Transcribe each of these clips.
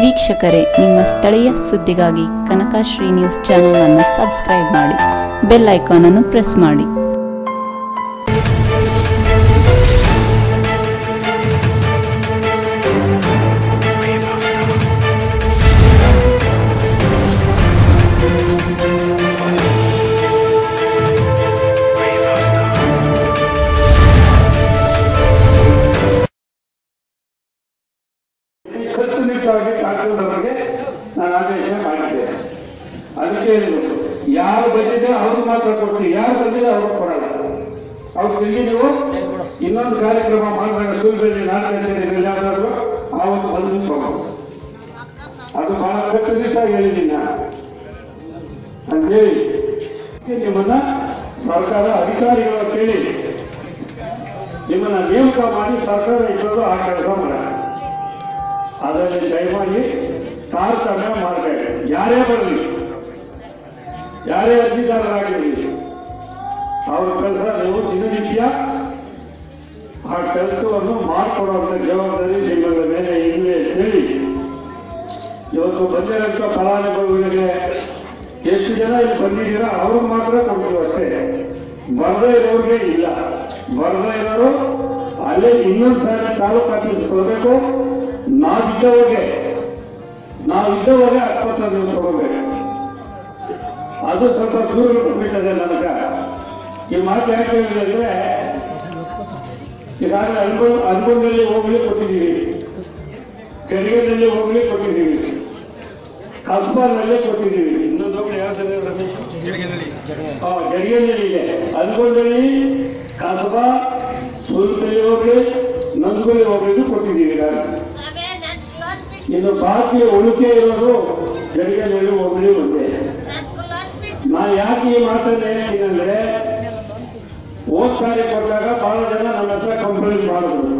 ವೀಕ್ಷಕರೇ ನಿಮ್ಮ ಸ್ಥಳೀಯ ಸುದ್ದಿಗಾಗಿ ಕನಕಶ್ರೀ ನ್ಯೂಸ್ ಚಾನೆಲ್ ಅನ್ನು ಸಬ್ಸ್ಕ್ರೈಬ್ ಮಾಡಿ ಬೆಲ್ ಐಕಾನ್ ಅನ್ನು ಪ್ರೆಸ್ ಮಾಡಿ ಕಟ್ಟುನಿಟ್ಟಾಗಿ ಕಾನೂನವರಿಗೆ ನಾನು ಆದೇಶ ಮಾಡಿದ್ದೇನೆ ಅದಕ್ಕೆ ಹೇಳಿದ್ರು ಯಾರು ಬಂದಿದೆ ಅವ್ರಿಗೆ ಮಾತ್ರ ಕೊಡ್ತೀವಿ ಯಾರು ಬಂದಿದೆ ಅವ್ರಿಗೆ ಕೊಡಲ್ಲ ಅವ್ರು ತಿರುಗಿ ನೀವು ಇನ್ನೊಂದು ಕಾರ್ಯಕ್ರಮ ಮಾಡಿದಾಗ ಸೂರ್ಯದಲ್ಲಿ ನಾಟಕ ಕಚೇರಿಯಲ್ಲಿ ಯಾವ್ದಾದ್ರು ಆವತ್ತು ಬಂದು ನಿಂತ್ಕೊಂಡು ಅದು ಬಹಳ ಕಟ್ಟುನಿಟ್ಟಾಗಿ ಹೇಳಿದ್ದೀನಿ ನಾನು ಅಂತೇಳಿ ನಿಮ್ಮನ್ನ ಸರ್ಕಾರ ಅಧಿಕಾರಿಗಳ ಕೇಳಿ ನಿಮ್ಮನ್ನ ನೇಮಕ ಮಾಡಿ ಸರ್ಕಾರ ಇಟ್ಟರು ಆ ಕೆಲಸ ಮಾಡ ಅದರಲ್ಲಿ ದಯಮಾಡಿ ತಾರತಮ್ಯ ಮಾಡಬೇಡಿ ಯಾರೇ ಬರಲಿ ಯಾರೇ ಅರ್ಜಿದಾರರಾಗಿರಲಿ ಅವ್ರ ಕೆಲಸ ನೀವು ದಿನನಿತ್ಯ ಆ ಕೆಲಸವನ್ನು ಮಾಡಿಕೊಡುವಂತ ಜವಾಬ್ದಾರಿ ನಿಮ್ಮಗಳ ಮೇಲೆ ಇದೆ ಹೇಳಿ ಇವತ್ತು ಬಂದಿರೋಂಥ ಫಲಾನುಭವಿಗಳಿಗೆ ಎಷ್ಟು ಜನ ಇಲ್ಲಿ ಬಂದಿದ್ದೀರಾ ಅವ್ರಿಗೆ ಮಾತ್ರ ಕೊಡ್ತೀವಿ ಅಷ್ಟೇ ಬರದೇ ಇರೋರಿಗೆ ಇಲ್ಲ ಬರದೇ ಇರೋರು ಅಲ್ಲೇ ಇನ್ನೊಂದು ಸಾರಿ ತಾಲೂಕು ಆಫೀಸ್ ಕೊಡಬೇಕು ನಾವಿದ್ದವರಿಗೆ ನಾವಿದ್ದವರಿಗೆ ಅಪ್ಪತ್ತನ್ನು ನೀವು ತಗೋಬೇಕು ಅದು ಸ್ವಲ್ಪ ದೂರ ಬಿಟ್ಟಿದೆ ನನಗ ಈ ಮಾತು ಯಾಕೆ ಹೇಳಿದ್ರೆ ಈಗಾಗಲೇ ಅನ್ಕೊಂಡ್ ಅನ್ಕೊಂಡಲ್ಲಿ ಹೋಗ್ಲಿ ಕೊಟ್ಟಿದ್ದೀವಿ ಕೆರೆಯಲ್ಲಿ ಹೋಗ್ಲಿ ಕೊಟ್ಟಿದ್ದೀವಿ ಕಸ್ಬಾರ್ನಲ್ಲೇ ಕೊಟ್ಟಿದ್ದೀವಿ ಇನ್ನೊಂದು ಹೋಗ್ಲಿ ಯಾವ್ದು ರಮೇಶ್ ಹಾ ಜರಿಯಲ್ಲಿ ಇದೆ ಅನ್ಕೊಂಡಲ್ಲಿ ಕಸಬಾ ಸೂರ್ಯದಲ್ಲಿ ಹೋಗ್ಲಿ ನಂದಗುಳಿ ಹೋಗ್ಲಿ ಕೊಟ್ಟಿದ್ದೀವಿ ನಾನು ಇನ್ನು ಬಾಕಿ ಉಳಿಕೆ ಇರೋರು ಜರಿಯಲ್ಲಿ ಹೋಗ್ಲಿ ಒಂದೇ ನಾನು ಯಾಕೆ ಈ ಮಾತನ್ನ ಹೇಳ್ತೀನಿ ಅಂದ್ರೆ ಹೋದ್ ಸಾರಿ ಕೊಟ್ಟಾಗ ಬಹಳ ಜನ ನನ್ನ ಹತ್ರ ಕಂಪ್ಲೇಂಟ್ ಮಾಡಿದ್ರು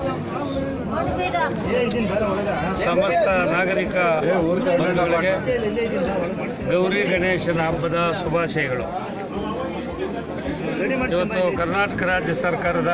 ಸಮಸ್ತ ನಾಗರಿಕ ಬಂಧುಗಳಿಗೆ ಗೌರಿ ಗಣೇಶನ ಹಬ್ಬದ ಶುಭಾಶಯಗಳು ಇವತ್ತು ಕರ್ನಾಟಕ ರಾಜ್ಯ ಸರ್ಕಾರದ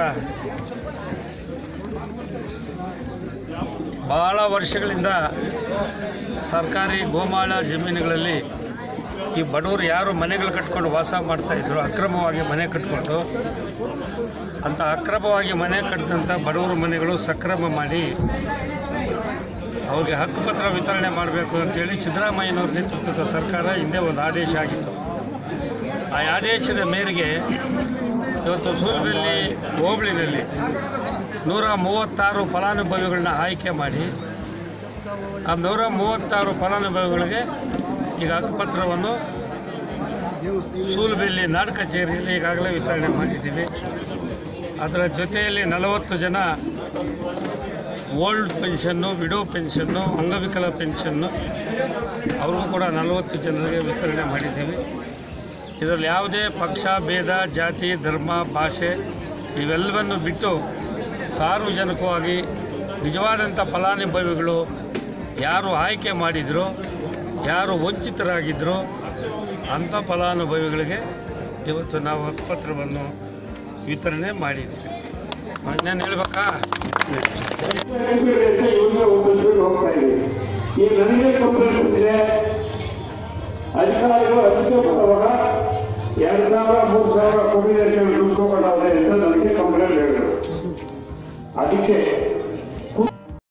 ಬಹಳ ವರ್ಷಗಳಿಂದ ಸರ್ಕಾರಿ ಗೋಮಾಳ ಜಮೀನುಗಳಲ್ಲಿ ಈ ಬಡವರು ಯಾರು ಮನೆಗಳು ಕಟ್ಕೊಂಡು ವಾಸ ಮಾಡ್ತಾ ಇದ್ರು ಅಕ್ರಮವಾಗಿ ಮನೆ ಕಟ್ಕೊಂಡು ಅಂತ ಅಕ್ರಮವಾಗಿ ಮನೆ ಕಟ್ಟಿದಂಥ ಬಡವರ ಮನೆಗಳು ಸಕ್ರಮ ಮಾಡಿ ಅವ್ರಿಗೆ ಹಕ್ಕುಪತ್ರ ವಿತರಣೆ ಮಾಡಬೇಕು ಅಂತೇಳಿ ಸಿದ್ದರಾಮಯ್ಯನವ್ರ ನೇತೃತ್ವದ ಸರ್ಕಾರ ಹಿಂದೆ ಒಂದು ಆದೇಶ ಆಗಿತ್ತು ಆ ಆದೇಶದ ಮೇರೆಗೆ ಇವತ್ತು ಸೂರ್ಯಬೆಲ್ಲಿ ಹೋಬಳಿನಲ್ಲಿ ನೂರ ಮೂವತ್ತಾರು ಫಲಾನುಭವಿಗಳನ್ನ ಆಯ್ಕೆ ಮಾಡಿ ಆ ನೂರ ಮೂವತ್ತಾರು ಫಲಾನುಭವಿಗಳಿಗೆ ಈಗ ಹಕ್ಕುಪತ್ರವನ್ನು ಸೂಲುಬೆಲ್ಲಿ ನಾಡ್ ಕಚೇರಿಯಲ್ಲಿ ಈಗಾಗಲೇ ವಿತರಣೆ ಮಾಡಿದ್ದೀವಿ ಅದರ ಜೊತೆಯಲ್ಲಿ ನಲವತ್ತು ಜನ ಓಲ್ಡ್ ಪೆನ್ಷನ್ನು ವಿಡೋ ಪೆನ್ಷನ್ನು ಅಂಗವಿಕಲ ಪೆನ್ಷನ್ನು ಅವ್ರಿಗೂ ಕೂಡ ನಲವತ್ತು ಜನರಿಗೆ ವಿತರಣೆ ಮಾಡಿದ್ದೀವಿ ಇದರಲ್ಲಿ ಯಾವುದೇ ಪಕ್ಷ ಭೇದ ಜಾತಿ ಧರ್ಮ ಭಾಷೆ ಇವೆಲ್ಲವನ್ನು ಬಿಟ್ಟು ಸಾರ್ವಜನಿಕವಾಗಿ ನಿಜವಾದಂಥ ಫಲಾನುಭವಿಗಳು ಯಾರು ಆಯ್ಕೆ ಮಾಡಿದ್ರು ಯಾರು ವಂಚಿತರಾಗಿದ್ದರು ಅಂಥ ಫಲಾನುಭವಿಗಳಿಗೆ ಇವತ್ತು ನಾವು ಹಕ್ಕುಪತ್ರವನ್ನು ವಿತರಣೆ ಮಾಡಿದ್ದೀವಿ ಇನ್ನೇನು ಹೇಳ್ಬೇಕಾ ಇವ್ರಿಗೆ ಒಬ್ಬೊಬ್ಬರು ಹೋಗ್ತಾ ಇದೆ ಈ ನನಗೆ ಕಂಪ್ಲೇಂಟ್ ಬಂದಿದೆ ಅಧಿಕಾರಿಗಳು ಅದಕ್ಕೆ ಬರುವಾಗ ಎರಡು ಸಾವಿರ ಮೂರು ಸಾವಿರ ಕೊಟ್ಟಿದೆ ದುಡ್ಡು ಕೊಡೋದೆ ಅಂತ ನನಗೆ ಕಂಪ್ಲೇಂಟ್ ಹೇಳಿದ್ರು ಅದಕ್ಕೆ